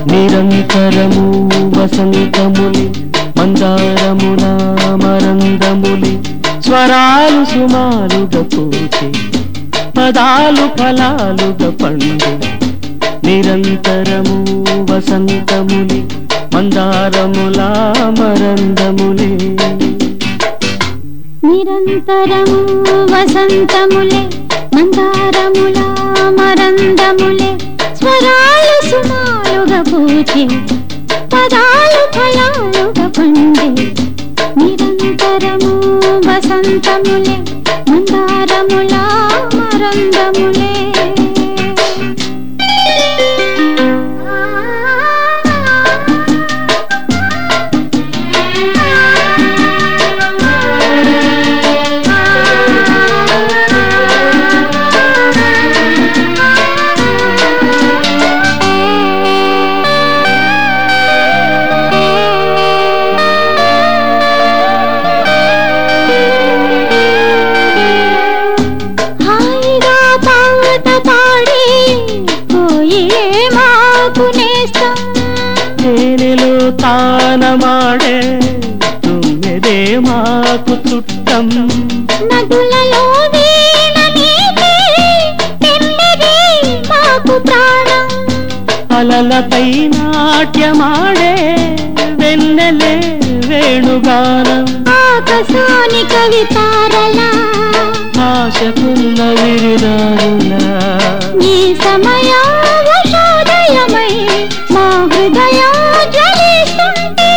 నిరంతరము వసంతములి మందారమున మరందములి స్వరాలు సుమారుగా పూచి పదాలు ఫలాలుగా పండు నిరంతరము వసంతములి మందారముల మరందములి నిరంతరము వసంతములే మందారముల మరందములే స్వరాలు సుమాలుగా పూచి పదాలు ఫలాలుగా పండే నిరంతరము వసంతములే మందారముల మరందములే హాయిగా పాట పాడి కోయిలే మాకు నేస్తం తేనెలో తానమాడే తుమ్మెదే మాకు చుట్టం నదులలో వీణ నీవే, తెల్లదే మాకు ప్రాణం అలలపై నాట్యమాడే వెన్నెలే వేణుగానం ఆకాశాని కవితారలా ఆశకున్న విరిదారులా ఈ సమయోదయమై మా హృదయం జ్వలిస్తుంటే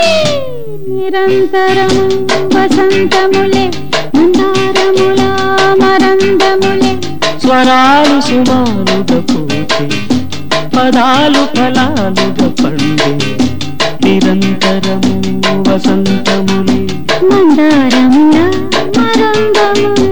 నిరంతరం వసంతములే మందారముల మరందములే స్వరాలు సుమారుగా పూచి పదాలు ఫలాలుగా పండు నిరంతరము వసంతములి మందారముల మరందములే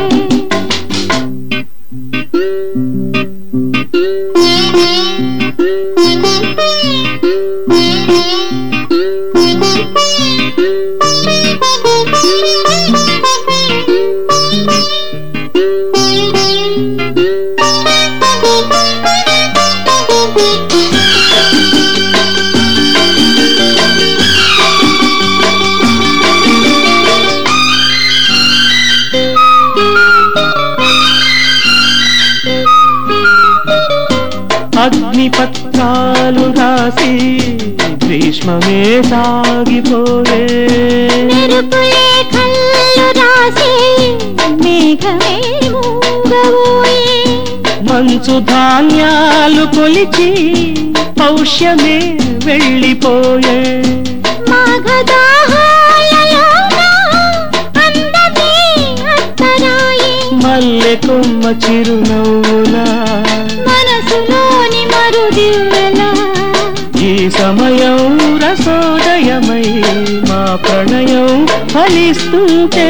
అగ్నిపత్రాలు రాసి గ్రీష్మమే సాగిపోయే మెరుపులే కళ్ళు రాసి మేఘమే మూగబోయే మంచు ధాన్యాలు కొలిచి పౌష్యమే వెళ్ళిపోయే మాఘదాహాలలోన అందమే అత్తరాయి మల్లె కొమ్మ చిరునవ్వులా మనసులోని మరుదివ్వెలా ఈ సమయం రసోదయమై మా ప్రణయం ఫలిస్తుంటే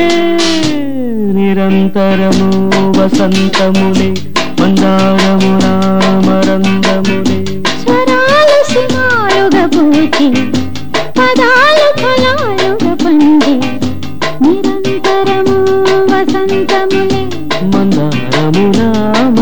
నిరంతరము వసంతములే మందారమున మరందములే స్వరాలు సుమారుగా పూచి పదాలు ఫలాలుగా పండే నిరంతరము వసంతములే మందారమున